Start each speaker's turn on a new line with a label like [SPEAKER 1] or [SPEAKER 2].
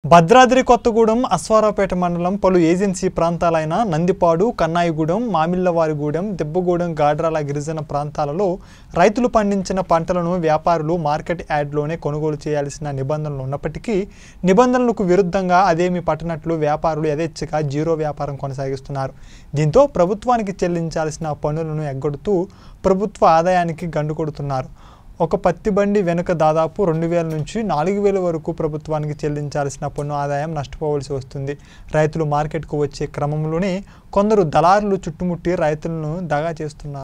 [SPEAKER 1] భద్రాద్రి కొత్తగూడెం అశ్వారావుపేట మండలం పలు ఏజెన్సీ ప్రాంతాలైన నందిపాడు కన్నాయిగూడెం మామిళ్ళవారిగూడెం దెబ్బగూడెం గాడ్రాల గిరిజన ప్రాంతాలలో రైతులు పండించిన పంటలను వ్యాపారులు మార్కెట్ యార్డ్లోనే కొనుగోలు చేయాల్సిన నిబంధనలు ఉన్నప్పటికీ నిబంధనలకు విరుద్ధంగా అదేమీ పట్టనట్లు వ్యాపారులు యథేచ్ఛగా జీరో వ్యాపారం కొనసాగిస్తున్నారు దీంతో ప్రభుత్వానికి చెల్లించాల్సిన పన్నులను ఎగ్గొడుతూ ప్రభుత్వ ఆదాయానికి గండు కొడుతున్నారు ఒక పత్తి బండి వెనుక దాదాపు రెండు వేల నుంచి నాలుగు వేల వరకు ప్రభుత్వానికి చెల్లించాల్సిన పన్ను ఆదాయం నష్టపోవలసి వస్తుంది రైతులు మార్కెట్కు వచ్చే క్రమంలోనే కొందరు దళారులు చుట్టుముట్టి రైతులను దగా చేస్తున్నారు